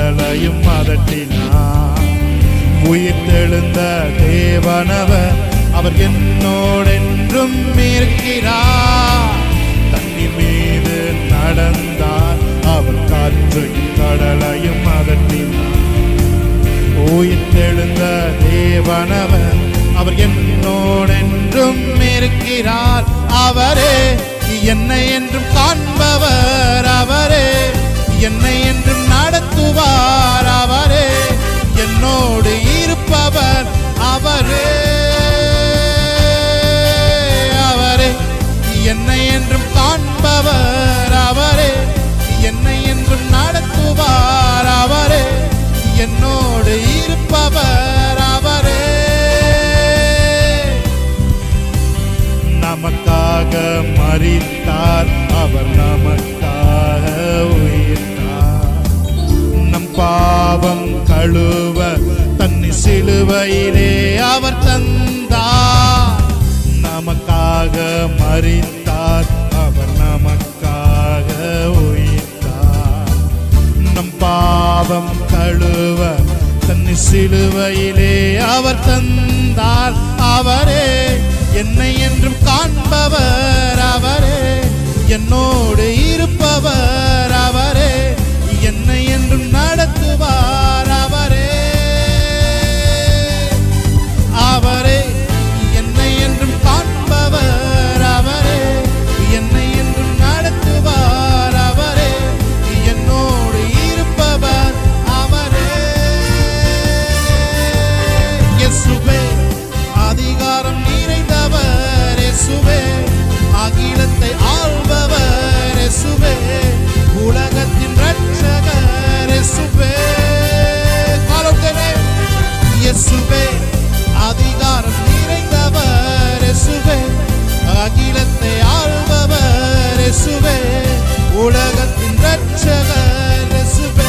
கடலையும் அதட்டினார் உயிர்த்தெழுந்த தேவனவர் அவர் என்னோடென்றும் இருக்கிறார் தண்ணீர் மீது நடந்தார் அவர் காற்றையும் கடலையும் அதட்டினார் உயிர்த்தெழுந்த தேவனவர் அவர் என்னோடென்றும் இருக்கிறார் அவரே என்னை என்றும் காண்பவர் அவரே என்னை என்றும் நடத்துவார் அவரே என்னோடு இருப்பவர் அவரே அவரே என்னை என்றும் காண்பவர் அவரே என்னை என்றும் நடத்துவார் அவரே என்னோடு இருப்பவர் அவரே நமக்காக மறித்தார் அவர் நமக்காக உயிர்த்தார் நம் பாவம் கழுவ தன்னை சிலுவையிலே அவர் தந்தார் நமக்காக மறித்தார் அவர் நமக்காக உயிர்த்தார் நம் பாவம் கழுவ தன்னை சிலுவையிலே அவர் தந்தார் அவரே என்னை என்றும் காண்பவர் அவரே என்னோடு இருப்பவர் அவரே என்னை என்றும் நடத்துவார் அவரே அவரே என்னை என்றும் காண்பவர் அவரே என்னை என்றும் நடத்துவார் அவரே என்னோடு இருப்பவர் அவரே இயேசுவே அதிகாரம் நிறைந்தவர் இயேசுவே அகிலத்தை ஆள்பவர் இயேசுவே உலகத்தின் ரட்சகர் இயேசுவே காலத்தனே இயேசுவே அதிகாரம் நிறைந்தவர் இயேசுவே அகிலத்தை ஆள்பவர் இயேசுவே உலகத்தின் ரட்சகர் இயேசுவே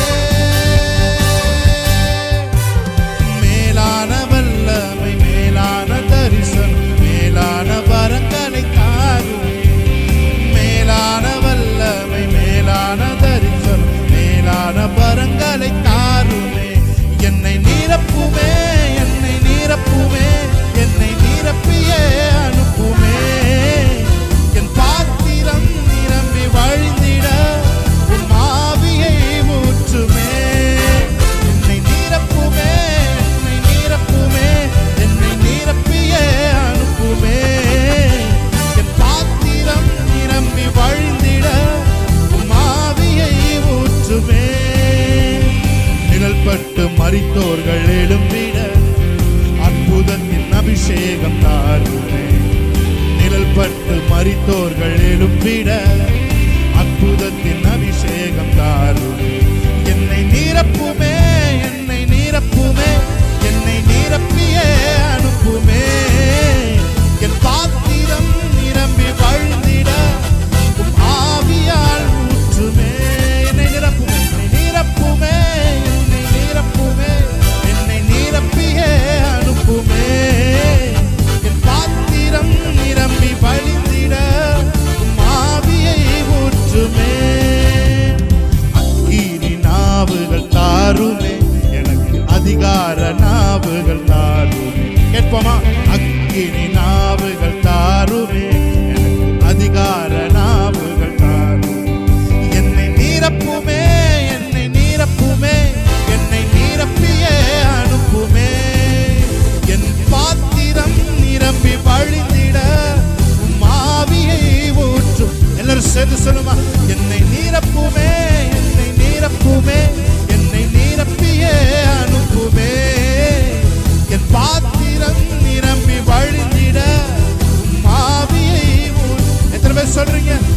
மேலான வல்லமை மேலான தரிசனம் மேலான வரங்களை தாரும் மேலான வல்லமை மேலான தரிசனம் மேலான வரங்களை தாருமே என்னை நிரப்புமே என்னை நிரப்புமே என்னை நிரப்பியே அனுப்புமே என் பாத்திரம் நிரம்பி வழிந்திட உன் ஆவியை ஊற்றுமே என்னை நிரப்புமே என்னை நிரப்புமே என்னை நிரப்பியே அனுப்புமே என் பாத்திரம் நிரம்பி வழிந்திட உன் ஆவியை ஊற்றுமே நிழல்பட்டு மறித்தோர்கள் எழும்பிட அற்புதத்தின் அபிஷேகம் தாருமே நிழல்பட்டு மறித்தோர்கள் எழும்பிட அற்புதத்தின் அபிஷேகம் தாருமே என்னை நிரப்புமே என்னை நிரப்புமே என்னை நிரப்பியே அனுப்புமே என் பாத்திரம் நிரம்பி வழிந்திட உம் ஆவியால் ஊற்றுமே என்னை நிரப்புமே என்னை நிரப்புமே என்னை நிரப்புமே என்னை நிரப்பியே அனுப்புமே என் பாத்திரம் நிரம்பி வழிந்திட உம் ஆவியை ஊற்றுமே அக்கீரி நாவுகள் தாருமே எனக்கு அதிகார நாவுகள் தாருமே கேட்போமா அக்கினி நாவுகள் தாருமே எனக்கு அதிகார நாவுகள் தாருமே என்னை நிரப்புமே என்னை நிரப்புமே என்னை நிரப்பியே அனுப்புமே என் பாத்திரம் நிரம்பி வழிந்திட உம் ஆவியை ஊற்றும் எல்லாரும் சேர்ந்து சொல்லுமா என்னை நிரப்புமே என்னை நிரப்புமே என்னை நிரப்பியே அனுப்புமே என் பாத்திரம் நிரம்பி வழிந்திட உம் ஆவியை ஊற்றும் எத்தனை பேர் சொல்றீங்க